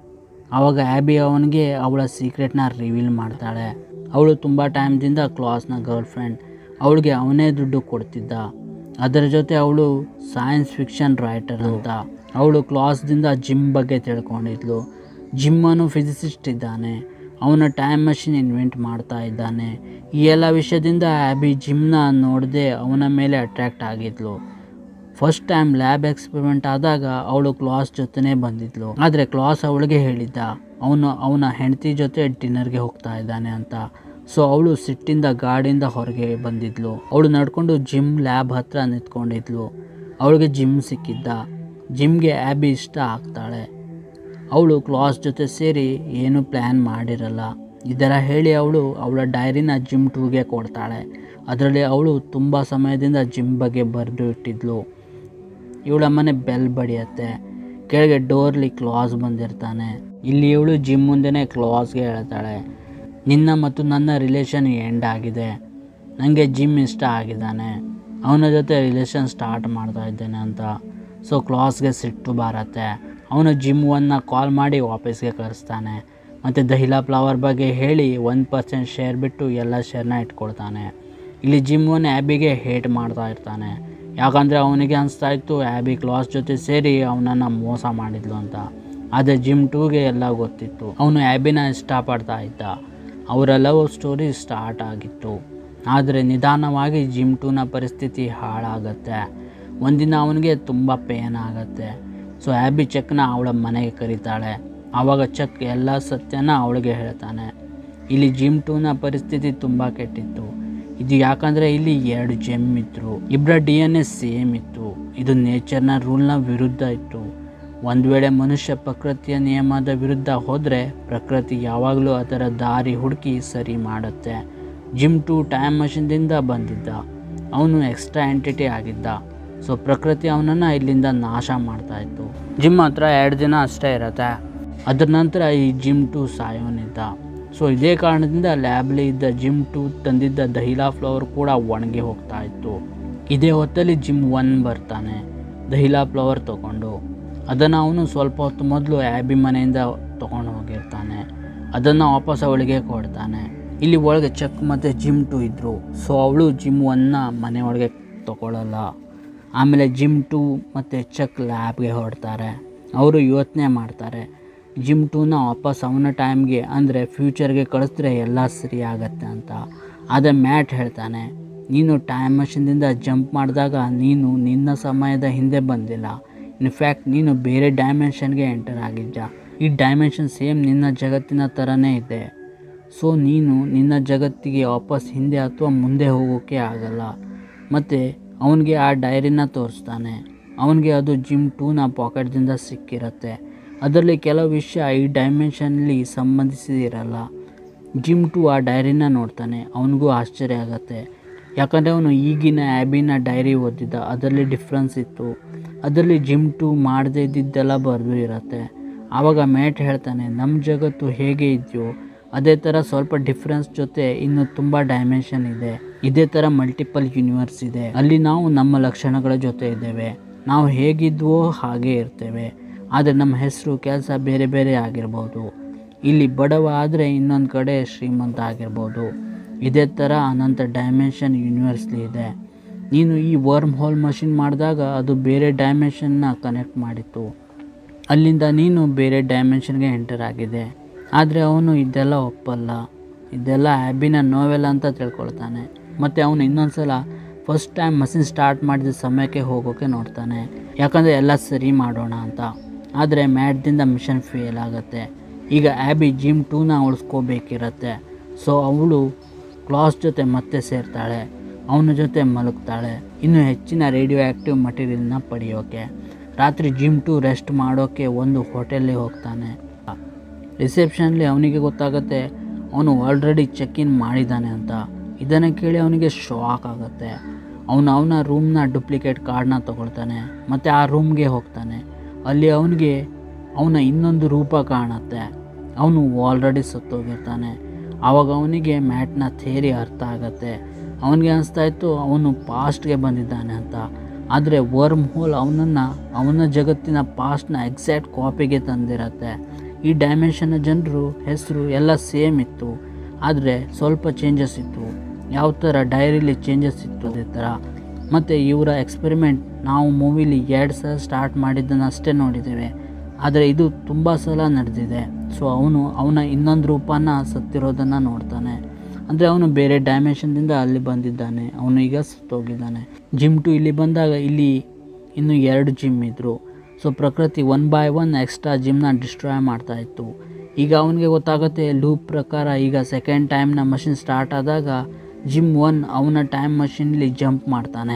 ಆವಾಗ ಆ್ಯಬಿ ಅವನಿಗೆ ಅವಳ ಸೀಕ್ರೆಟ್ನ ರಿವೀಲ್ ಮಾಡ್ತಾಳೆ ಅವಳು ತುಂಬ ಟೈಮ್ದಿಂದ ಕ್ಲಾಸ್ನ ಗರ್ಲ್ ಫ್ರೆಂಡ್ ಅವಳಿಗೆ ಅವನೇ ದುಡ್ಡು ಕೊಡ್ತಿದ್ದ ಅದರ ಜೊತೆ ಅವಳು ಸೈನ್ಸ್ ಫಿಕ್ಷನ್ ರೈಟರ್ ಅಂತ ಅವಳು ಕ್ಲಾಸ್ದಿಂದ ಜಿಮ್ ಬಗ್ಗೆ ತಿಳ್ಕೊಂಡಿದ್ಲು ಜಿಮ್ಮನು ಫಿಸಿಸಿಸ್ಟ್ ಇದ್ದಾನೆ ಅವನ ಟೈಮ್ ಮಷಿನ್ ಇನ್ವೆಂಟ್ ಮಾಡ್ತಾ ಇದ್ದಾನೆ ಈ ಎಲ್ಲ ವಿಷಯದಿಂದ ಆ್ಯಬಿ ಜಿಮ್ನ ನೋಡದೆ ಅವನ ಮೇಲೆ ಅಟ್ರ್ಯಾಕ್ಟ್ ಆಗಿದ್ಲು ಫಸ್ಟ್ ಟೈಮ್ ಲ್ಯಾಬ್ ಎಕ್ಸ್ಪೆರಿಮೆಂಟ್ ಆದಾಗ ಅವಳು ಕ್ಲಾಸ್ ಜೊತೆನೇ ಬಂದಿದ್ಲು ಆದರೆ ಕ್ಲಾಸ್ ಅವಳಿಗೆ ಹೇಳಿದ್ದ ಅವನು ಅವನ ಹೆಂಡತಿ ಜೊತೆ ಡಿನ್ನರ್ಗೆ ಹೋಗ್ತಾ ಇದ್ದಾನೆ ಅಂತ ಸೊ ಅವಳು ಸಿಟ್ಟಿಂದ ಗಾಡಿಯಿಂದ ಹೊರಗೆ ಬಂದಿದ್ಲು ಅವಳು ನಡ್ಕೊಂಡು ಜಿಮ್ ಲ್ಯಾಬ್ ಹತ್ರ ನಿಂತ್ಕೊಂಡಿದ್ಲು ಅವಳಿಗೆ ಜಿಮ್ ಸಿಕ್ಕಿದ್ದ ಜಿಮ್ಗೆ ಆ್ಯಬಿ ಇಷ್ಟ ಆಗ್ತಾಳೆ ಅವಳು ಕ್ಲಾಸ್ ಜೊತೆ ಸೇರಿ ಏನು ಪ್ಲ್ಯಾನ್ ಮಾಡಿರಲ್ಲ ಇದರ ಹೇಳಿ ಅವಳು ಅವಳ ಡೈರಿನ ಜಿಮ್ ಟೂಗೆ ಕೊಡ್ತಾಳೆ ಅದರಲ್ಲಿ ಅವಳು ತುಂಬ ಸಮಯದಿಂದ ಜಿಮ್ ಬಗ್ಗೆ ಬರೆದು ಇಟ್ಟಿದ್ಲು ಇವಳ ಮನೆ ಬೆಲ್ ಬಡಿಯತ್ತೆ ಕೆಳಗೆ ಡೋರ್ಲಿ ಕ್ಲಾಸ್ ಬಂದಿರ್ತಾನೆ ಇಲ್ಲಿ ಇವಳು ಜಿಮ್ ಮುಂದೆನೇ ಕ್ಲಾಸ್ಗೆ ಹೇಳ್ತಾಳೆ ನಿನ್ನ ಮತ್ತು ನನ್ನ ರಿಲೇಷನ್ ಎಂಡ್ ಆಗಿದೆ ನನಗೆ ಜಿಮ್ ಇಷ್ಟ ಆಗಿದ್ದಾನೆ ಅವನ ಜೊತೆ ರಿಲೇಷನ್ ಸ್ಟಾರ್ಟ್ ಮಾಡ್ತಾ ಇದ್ದೇನೆ ಅಂತ ಸೊ ಕ್ಲಾಸ್ಗೆ ಸಿಟ್ಟು ಬರತ್ತೆ ಅವನು ಜಿಮ್ ಒನ್ನ ಕಾಲ್ ಮಾಡಿ ವಾಪಸ್ಗೆ ಕರೆಸ್ತಾನೆ ಮತ್ತು ದಹಿಲಾ ಫ್ಲವರ್ ಬಗ್ಗೆ ಹೇಳಿ ಒಂದು ಪರ್ಸೆಂಟ್ ಶೇರ್ ಬಿಟ್ಟು ಎಲ್ಲ ಶೇರ್ನ ಇಟ್ಕೊಳ್ತಾನೆ ಇಲ್ಲಿ ಜಿಮ್ ಒನ್ ಆ್ಯಬಿಗೆ ಹೇಟ್ ಮಾಡ್ತಾ ಇರ್ತಾನೆ ಯಾಕಂದರೆ ಅವನಿಗೆ ಅನಿಸ್ತಾ ಇತ್ತು ಆ್ಯಬಿ ಕ್ಲಾಸ್ ಜೊತೆ ಸೇರಿ ಅವನನ್ನು ಮೋಸ ಮಾಡಿದ್ಲು ಅಂತ ಆದರೆ ಜಿಮ್ ಟೂಗೆ ಎಲ್ಲ ಗೊತ್ತಿತ್ತು ಅವನು ಆ್ಯಬಿನ ಇಷ್ಟಪಡ್ತಾ ಇದ್ದ ಅವರ ಲವ್ ಸ್ಟೋರಿ ಸ್ಟಾರ್ಟ್ ಆಗಿತ್ತು ಆದರೆ ನಿಧಾನವಾಗಿ ಜಿಮ್ ಟೂನ ಪರಿಸ್ಥಿತಿ ಹಾಳಾಗತ್ತೆ ಒಂದಿನ ಅವನಿಗೆ ತುಂಬ ಪೇನ್ ಆಗುತ್ತೆ ಸೊ ಆ್ಯಬಿ ಚೆಕ್ನ ಅವಳ ಮನೆಗೆ ಕರೀತಾಳೆ ಆವಾಗ ಚೆಕ್ ಎಲ್ಲ ಸತ್ಯನ ಅವಳಿಗೆ ಹೇಳ್ತಾನೆ ಇಲ್ಲಿ ಜಿಮ್ ಟೂನ ಪರಿಸ್ಥಿತಿ ತುಂಬ ಕೆಟ್ಟಿತ್ತು ಇದು ಯಾಕಂದರೆ ಇಲ್ಲಿ ಎರಡು ಜೆಮ್ ಇದ್ರು ಇಬ್ಬರ ಡಿ ಎನ್ ಎ ಸೇಮ್ ಇತ್ತು ಇದು ನೇಚರ್ನ ರೂಲ್ನ ವಿರುದ್ಧ ಇತ್ತು ಒಂದು ವೇಳೆ ಮನುಷ್ಯ ಪ್ರಕೃತಿಯ ನಿಯಮದ ವಿರುದ್ಧ ಹೋದರೆ ಪ್ರಕೃತಿ ಯಾವಾಗಲೂ ಅದರ ದಾರಿ ಹುಡುಕಿ ಸರಿ ಮಾಡುತ್ತೆ ಜಿಮ್ ಟು ಟೈಮ್ ಮಷಿನ್ದಿಂದ ಬಂದಿದ್ದ ಅವನು ಎಕ್ಸ್ಟ್ರಾ ಎಂಟಿಟಿ ಆಗಿದ್ದ ಸೊ ಪ್ರಕೃತಿ ಅವನನ್ನು ಇಲ್ಲಿಂದ ನಾಶ ಮಾಡ್ತಾ ಇತ್ತು ಜಿಮ್ ಹತ್ರ ಎರಡು ದಿನ ಅಷ್ಟೇ ಇರತ್ತೆ ಅದ್ರ ನಂತರ ಈ ಜಿಮ್ ಟು ಸಾಯೋನಿದ್ದ ಸೊ ಇದೇ ಕಾರಣದಿಂದ ಲ್ಯಾಬ್ಲಿ ಇದ್ದ ಜಿಮ್ ಟು ತಂದಿದ್ದ ದಹಿಲಾ ಫ್ಲವರ್ ಕೂಡ ಒಣಗಿ ಹೋಗ್ತಾ ಇತ್ತು ಇದೇ ಹೊತ್ತಲ್ಲಿ ಜಿಮ್ ಒನ್ ಬರ್ತಾನೆ ದಹಿಲಾ ಫ್ಲವರ್ ತಗೊಂಡು ಅದನ್ನು ಅವನು ಸ್ವಲ್ಪ ಹೊತ್ತು ಮೊದಲು ಆ್ಯಬಿ ಮನೆಯಿಂದ ತೊಗೊಂಡು ಹೋಗಿರ್ತಾನೆ ಅದನ್ನು ವಾಪಸ್ ಅವಳಿಗೆ ಕೊಡ್ತಾನೆ ಇಲ್ಲಿ ಒಳಗೆ ಚೆಕ್ ಮತ್ತು ಜಿಮ್ ಟು ಇದ್ದರು ಸೊ ಅವಳು ಜಿಮ್ ಒನ್ನ ಮನೆ ಒಳಗೆ ತಗೊಳ್ಳಲ್ಲ ಆಮೇಲೆ ಜಿಮ್ ಟು ಮತ್ತು ಚೆಕ್ ಲ್ಯಾಬ್ಗೆ ಹೊರಡ್ತಾರೆ ಅವರು ಯೋಚನೆ ಮಾಡ್ತಾರೆ ಜಿಮ್ ಟೂನ ವಾಪಸ್ ಅವನ ಟೈಮ್ಗೆ ಅಂದರೆ ಫ್ಯೂಚರ್ಗೆ ಕಳಿಸಿದ್ರೆ ಎಲ್ಲ ಸರಿ ಆಗತ್ತೆ ಅಂತ ಆದರೆ ಮ್ಯಾಟ್ ಹೇಳ್ತಾನೆ ನೀನು ಟೈಮ್ ಮಷಿನ್ದಿಂದ ಜಂಪ್ ಮಾಡಿದಾಗ ನೀನು ನಿನ್ನ ಸಮಯದ ಹಿಂದೆ ಬಂದಿಲ್ಲ ಇನ್ಫ್ಯಾಕ್ಟ್ ನೀನು ಬೇರೆ ಡೈಮೆನ್ಷನ್ಗೆ ಎಂಟರ್ ಆಗಿದ್ದ ಈ ಡೈಮೆನ್ಷನ್ ಸೇಮ್ ನಿನ್ನ ಜಗತ್ತಿನ ಥರನೇ ಇದೆ ಸೊ ನೀನು ನಿನ್ನ ಜಗತ್ತಿಗೆ ವಾಪಸ್ ಹಿಂದೆ ಅಥವಾ ಮುಂದೆ ಹೋಗೋಕ್ಕೆ ಆಗಲ್ಲ ಮತ್ತು ಅವನಿಗೆ ಆ ಡೈರಿನ ತೋರಿಸ್ತಾನೆ ಅವನಿಗೆ ಅದು ಜಿಮ್ ಟೂನ ಪಾಕೆಟ್ದಿಂದ ಸಿಕ್ಕಿರುತ್ತೆ ಅದರಲ್ಲಿ ಕೆಲವು ವಿಷಯ ಈ ಡೈಮೆನ್ಷನ್ಲಿ ಸಂಬಂಧಿಸಿದಿರಲ್ಲ ಜಿಮ್ ಟು ಆ ಡೈರಿನ ನೋಡ್ತಾನೆ ಅವನಿಗೂ ಆಶ್ಚರ್ಯ ಆಗುತ್ತೆ ಯಾಕಂದರೆ ಅವನು ಈಗಿನ ಆ್ಯಬಿನ ಡೈರಿ ಓದಿದ್ದ ಅದರಲ್ಲಿ ಡಿಫ್ರೆನ್ಸ್ ಇತ್ತು ಅದರಲ್ಲಿ ಜಿಮ್ ಟು ಮಾಡದೇ ಇದ್ದಿದ್ದೆಲ್ಲ ಬರೆದು ಇರುತ್ತೆ ಆವಾಗ ಮ್ಯಾಟ್ ಹೇಳ್ತಾನೆ ನಮ್ಮ ಜಗತ್ತು ಹೇಗೆ ಇದೆಯೋ ಅದೇ ಥರ ಸ್ವಲ್ಪ ಡಿಫ್ರೆನ್ಸ್ ಜೊತೆ ಇನ್ನು ತುಂಬ ಡೈಮೆನ್ಷನ್ ಇದೆ ಇದೇ ಥರ ಮಲ್ಟಿಪಲ್ ಯೂನಿವರ್ಸ್ ಇದೆ ಅಲ್ಲಿ ನಾವು ನಮ್ಮ ಲಕ್ಷಣಗಳ ಜೊತೆ ಇದ್ದೇವೆ ನಾವು ಹೇಗಿದ್ವೋ ಹಾಗೇ ಇರ್ತೇವೆ ಆದರೆ ನಮ್ಮ ಹೆಸರು ಕೆಲಸ ಬೇರೆ ಬೇರೆ ಆಗಿರ್ಬೋದು ಇಲ್ಲಿ ಬಡವ ಆದರೆ ಇನ್ನೊಂದು ಕಡೆ ಶ್ರೀಮಂತ ಆಗಿರ್ಬೋದು ಇದೇ ಥರ ಅನಂತ ಡೈಮೆನ್ಷನ್ ಯೂನಿವರ್ಸ್ಲಿ ಇದೆ ನೀನು ಈ ವರ್ಮ್ ಹೋಲ್ ಮಷಿನ್ ಮಾಡಿದಾಗ ಅದು ಬೇರೆ ಡೈಮೆನ್ಷನ್ನ ಕನೆಕ್ಟ್ ಮಾಡಿತ್ತು ಅಲ್ಲಿಂದ ನೀನು ಬೇರೆ ಡೈಮೆನ್ಷನ್ಗೆ ಎಂಟರ್ ಆಗಿದೆ ಆದರೆ ಅವನು ಇದೆಲ್ಲ ಒಪ್ಪಲ್ಲ ಇದೆಲ್ಲ ಆ್ಯಬಿನ ನೋವೆಲ್ಲ ಅಂತ ತಿಳ್ಕೊಳ್ತಾನೆ ಮತ್ತು ಅವನು ಇನ್ನೊಂದು ಸಲ ಫಸ್ಟ್ ಟೈಮ್ ಮಷಿನ್ ಸ್ಟಾರ್ಟ್ ಮಾಡಿದ ಸಮಯಕ್ಕೆ ಹೋಗೋಕ್ಕೆ ನೋಡ್ತಾನೆ ಯಾಕಂದರೆ ಎಲ್ಲ ಸರಿ ಮಾಡೋಣ ಅಂತ ಆದರೆ ಮ್ಯಾಟ್ದಿಂದ ಮಿಷನ್ ಫೇಲ್ ಆಗುತ್ತೆ ಈಗ ಆ್ಯಬಿ ಜಿಮ್ ಟೂನ ಉಳಿಸ್ಕೋಬೇಕಿರತ್ತೆ ಸೊ ಅವಳು ಕ್ಲಾಸ್ ಜೊತೆ ಮತ್ತೆ ಸೇರ್ತಾಳೆ ಅವನ ಜೊತೆ ಮಲಗ್ತಾಳೆ ಇನ್ನು ಹೆಚ್ಚಿನ ರೇಡಿಯೋ ಆ್ಯಕ್ಟಿವ್ ಮಟೀರಿಯಲ್ನ ಪಡೆಯೋಕೆ ರಾತ್ರಿ ಜಿಮ್ ಟು ರೆಸ್ಟ್ ಮಾಡೋಕ್ಕೆ ಒಂದು ಹೋಟೆಲ್ಗೆ ಹೋಗ್ತಾನೆ ರಿಸೆಪ್ಷನ್ಲಿ ಅವನಿಗೆ ಗೊತ್ತಾಗುತ್ತೆ ಅವನು ಆಲ್ರೆಡಿ ಚೆಕ್ ಇನ್ ಮಾಡಿದ್ದಾನೆ ಅಂತ ಇದನ್ನು ಕೇಳಿ ಅವನಿಗೆ ಶಾಕ್ ಆಗುತ್ತೆ ಅವನು ಅವನ ರೂಮ್ನ ಡೂಪ್ಲಿಕೇಟ್ ಕಾರ್ಡ್ನ ತೊಗೊಳ್ತಾನೆ ಮತ್ತು ಆ ರೂಮ್ಗೆ ಹೋಗ್ತಾನೆ ಅಲ್ಲಿ ಅವನಿಗೆ ಅವನ ಇನ್ನೊಂದು ರೂಪ ಕಾಣುತ್ತೆ ಅವನು ಆಲ್ರೆಡಿ ಸತ್ತೋಗಿರ್ತಾನೆ ಆವಾಗ ಅವನಿಗೆ ಮ್ಯಾಟ್ನ ಥೇರಿ ಅರ್ಥ ಆಗುತ್ತೆ ಅವನಿಗೆ ಅನಿಸ್ತಾ ಇತ್ತು ಅವನು ಪಾಸ್ಟ್ಗೆ ಬಂದಿದ್ದಾನೆ ಅಂತ ಆದರೆ ವರ್ಮ್ ಹೋಲ್ ಅವನನ್ನು ಅವನ ಜಗತ್ತಿನ ಪಾಸ್ಟ್ನ ಎಕ್ಸಾಕ್ಟ್ ಕಾಪಿಗೆ ತಂದಿರತ್ತೆ ಈ ಡೈಮೆನ್ಷನ್ನ ಜನರು ಹೆಸರು ಎಲ್ಲ ಸೇಮ್ ಇತ್ತು ಆದರೆ ಸ್ವಲ್ಪ ಚೇಂಜಸ್ ಇತ್ತು ಯಾವ ಥರ ಡೈರಿಲಿ ಚೇಂಜಸ್ ಇತ್ತು ಅದೇ ಥರ ಮತ್ತು ಇವರ ಎಕ್ಸ್ಪೆರಿಮೆಂಟ್ ನಾವು ಮೂವಿಲಿ ಎರಡು ಸಲ ಸ್ಟಾರ್ಟ್ ಮಾಡಿದ್ದನ್ನು ಅಷ್ಟೇ ನೋಡಿದ್ದೇವೆ ಆದರೆ ಇದು ತುಂಬ ಸಲ ನಡೆದಿದೆ ಸೊ ಅವನು ಅವನ ಇನ್ನೊಂದು ರೂಪನ ಸತ್ತಿರೋದನ್ನು ನೋಡ್ತಾನೆ ಅಂದರೆ ಅವನು ಬೇರೆ ಡೈಮೆನ್ಷನ್ದಿಂದ ಅಲ್ಲಿ ಬಂದಿದ್ದಾನೆ ಅವನು ಈಗ ಸತ್ತೋಗಿದ್ದಾನೆ ಜಿಮ್ ಟು ಇಲ್ಲಿ ಬಂದಾಗ ಇಲ್ಲಿ ಇನ್ನು ಎರಡು ಜಿಮ್ ಇದ್ದರು ಸೊ ಪ್ರಕೃತಿ ಒನ್ ಬೈ ಒನ್ ಎಕ್ಸ್ಟ್ರಾ ಜಿಮ್ನ ಡಿಸ್ಟ್ರಾಯ್ ಮಾಡ್ತಾ ಇತ್ತು ಈಗ ಅವನಿಗೆ ಗೊತ್ತಾಗುತ್ತೆ ಲೂಪ್ ಪ್ರಕಾರ ಈಗ ಸೆಕೆಂಡ್ ಟೈಮ್ನ ಮಷಿನ್ ಸ್ಟಾರ್ಟ್ ಆದಾಗ ಜಿಮ್ ಒನ್ ಅವನ ಟೈಮ್ ಮಷಿನ್ಲಿ ಜಂಪ್ ಮಾಡ್ತಾನೆ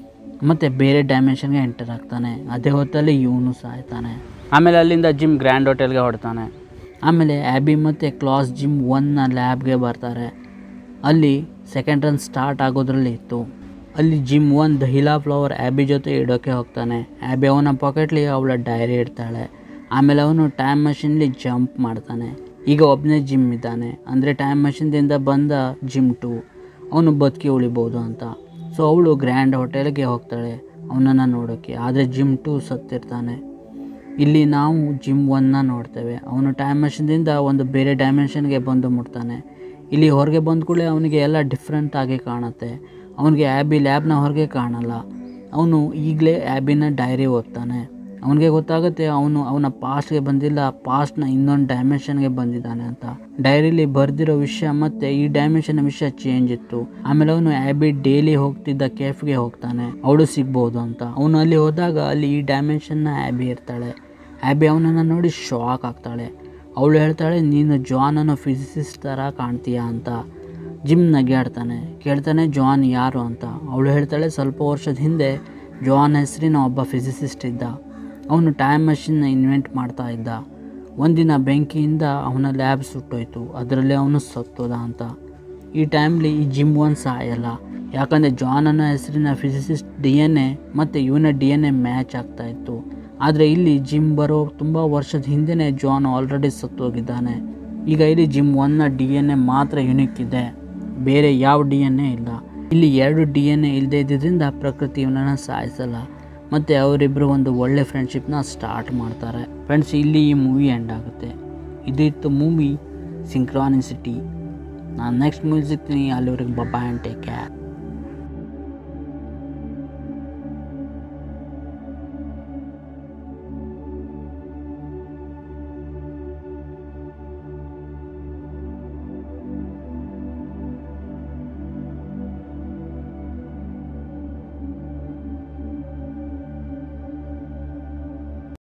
ಮತ್ತು ಬೇರೆ ಡೈಮೆನ್ಷನ್ಗೆ ಎಂಟರ್ ಆಗ್ತಾನೆ ಅದೇ ಹೊತ್ತಲ್ಲಿ ಇವನು ಸಾಯ್ತಾನೆ ಆಮೇಲೆ ಅಲ್ಲಿಂದ ಜಿಮ್ ಗ್ರ್ಯಾಂಡ್ ಹೋಟೆಲ್ಗೆ ಹೊಡ್ತಾನೆ ಆಮೇಲೆ ಆ್ಯಬಿ ಮತ್ತು ಕ್ಲಾಸ್ ಜಿಮ್ ಒನ್ನ ಲ್ಯಾಬ್ಗೆ ಬರ್ತಾರೆ ಅಲ್ಲಿ ಸೆಕೆಂಡ್ ರನ್ ಸ್ಟಾರ್ಟ್ ಆಗೋದ್ರಲ್ಲಿ ಇತ್ತು ಅಲ್ಲಿ Jim one dahlia flower Abby ಜೊತೆ ಇಡೋಕ್ಕೆ ಹೋಗ್ತಾನೆ ಆ್ಯಬಿ ಅವನ ಪಾಕೆಟ್ಲಿ ಅವಳ ಡೈರಿ ಇಡ್ತಾಳೆ ಆಮೇಲೆ ಅವನು ಟೈಮ್ ಮಷಿನ್ಲಿ ಜಂಪ್ ಮಾಡ್ತಾನೆ ಈಗ ಒಬ್ಬನೇ ಜಿಮ್ ಇದ್ದಾನೆ ಅಂದರೆ ಟೈಮ್ ಮಷಿನ್ದಿಂದ ಬಂದ ಜಿಮ್ ಟು ಅವನು ಬದುಕಿ ಉಳಿಬೋದು ಅಂತ ಸೊ ಅವಳು ಗ್ರ್ಯಾಂಡ್ ಹೋಟೆಲ್ಗೆ ಹೋಗ್ತಾಳೆ ಅವನನ್ನು ನೋಡೋಕ್ಕೆ ಆದರೆ ಜಿಮ್ ಟು ಸತ್ತಿರ್ತಾನೆ ಇಲ್ಲಿ ನಾವು ಜಿಮ್ ಒನ್ನ ನೋಡ್ತೇವೆ ಅವನು ಟೈಮ್ ಮಷಿನ್ದಿಂದ ಒಂದು ಬೇರೆ ಡೈಮೆನ್ಷನ್ಗೆ ಬಂದು ಮುಟ್ತಾನೆ ಇಲ್ಲಿ ಹೊರಗೆ ಬಂದ ಕೂಡಲೇ ಅವನಿಗೆ ಎಲ್ಲ ಡಿಫ್ರೆಂಟ್ ಆಗಿ ಕಾಣುತ್ತೆ ಅವನಿಗೆ ಆ್ಯಬಿ ಲ್ಯಾಬ್ನ ಹೊರಗೆ ಕಾಣಲ್ಲ ಅವನು ಈಗಲೇ ಆ್ಯಬಿನ ಡೈರಿ ಓದ್ತಾನೆ ಅವನಿಗೆ ಗೊತ್ತಾಗುತ್ತೆ ಅವನು ಅವನ ಪಾಸ್ಟ್ಗೆ ಬಂದಿಲ್ಲ ಪಾಸ್ಟ್ನ ಇನ್ನೊಂದು ಡೈಮೆನ್ಷನ್ಗೆ ಬಂದಿದ್ದಾನೆ ಅಂತ ಡೈರಿಲಿ ಬರೆದಿರೋ ವಿಷಯ ಮತ್ತೆ ಈ ಡೈಮೆನ್ಷನ್ ವಿಷಯ ಚೇಂಜ್ ಇತ್ತು ಆಮೇಲೆ ಅವನು ಆ್ಯಬಿ ಡೈಲಿ ಹೋಗ್ತಿದ್ದ ಕೆಫ್ಗೆ ಹೋಗ್ತಾನೆ ಅವಳು ಸಿಗ್ಬೋದು ಅಂತ ಅವನು ಅಲ್ಲಿ ಹೋದಾಗ ಅಲ್ಲಿ ಈ ಡೈಮೆನ್ಷನ್ನ ಆ್ಯಬಿ ಇರ್ತಾಳೆ ಆ್ಯಬಿ ಅವನನ್ನು ನೋಡಿ ಶಾಕ್ ಆಗ್ತಾಳೆ ಅವಳು ಹೇಳ್ತಾಳೆ ನೀನು ಜಾನ್ ಅನ್ನೋ ಫಿಸಿಸಿಸ್ಟ್ ಥರ ಕಾಣ್ತೀಯಾ ಅಂತ ಜಿಮ್ ನಗೆಯಾಡ್ತಾನೆ ಕೇಳ್ತಾನೆ ಜಾನ್ ಯಾರು ಅಂತ ಅವಳು ಹೇಳ್ತಾಳೆ ಸ್ವಲ್ಪ ವರ್ಷದ ಹಿಂದೆ ಜಾನ್ ಹೆಸರಿನ ಒಬ್ಬ ಫಿಸಿಸಿಸ್ಟ್ ಇದ್ದ ಅವನು ಟೈಮ್ ಮಷಿನ್ನ ಇನ್ವೆಂಟ್ ಮಾಡ್ತಾ ಇದ್ದ ಒಂದಿನ ಬೆಂಕಿಯಿಂದ ಅವನ ಲ್ಯಾಬ್ ಸುಟ್ಟೋಯ್ತು ಅದರಲ್ಲಿ ಅವನು ಸತ್ತೋದ ಅಂತ ಈ ಟೈಮ್ಲಿ ಈ ಜಿಮ್ ಒಂದು ಸಾಯಲ್ಲ ಯಾಕಂದರೆ ಜಾನ್ ಅನ್ನೋ ಹೆಸರಿನ ಫಿಸಿಸಿಸ್ಟ್ ಡಿ ಎನ್ ಎ ಮತ್ತು ಇವನ ಡಿ ಎನ್ ಎ ಮ್ಯಾಚ್ ಆಗ್ತಾ ಇತ್ತು ಆದರೆ ಇಲ್ಲಿ ಜಿಮ್ ಬರೋ ತುಂಬ ವರ್ಷದ ಹಿಂದೆನೇ ಜಾನ್ ಆಲ್ರೆಡಿ ಸತ್ತೋಗಿದ್ದಾನೆ ಈಗ ಇಲ್ಲಿ ಜಿಮ್ ಒನ್ನ ಡಿ ಎನ್ ಎ ಮಾತ್ರ ಯುನಿಕ್ ಇದೆ ಬೇರೆ ಯಾವ ಡಿ ಎನ್ ಎ ಇಲ್ಲ ಇಲ್ಲಿ ಎರಡು ಡಿ ಎನ್ ಎ ಇಲ್ಲದೆ ಇದ್ದಿದ್ದರಿಂದ ಪ್ರಕೃತಿ ಇವನನ್ನು ಸಾಯಿಸಲ್ಲ ಮತ್ತು ಅವರಿಬ್ಬರು ಒಂದು ಒಳ್ಳೆ ಫ್ರೆಂಡ್ಶಿಪ್ನ ಸ್ಟಾರ್ಟ್ ಮಾಡ್ತಾರೆ ಫ್ರೆಂಡ್ಸ್ ಇಲ್ಲಿ ಈ ಮೂವಿ ಎಂಡ್ ಆಗುತ್ತೆ ಇದಿತ್ತು ಮೂವಿ ಸಿಂಕ್ರಾನಿಸಿಟಿ ನಾನು ನೆಕ್ಸ್ಟ್ ಮೂವಿ ಸಿಗ್ತೀನಿ ಅಲ್ಲಿವರೆಗೆ ಬಬಾ ಆ್ಯಂಡ್ ಟೇಕ್ ಕೇರ್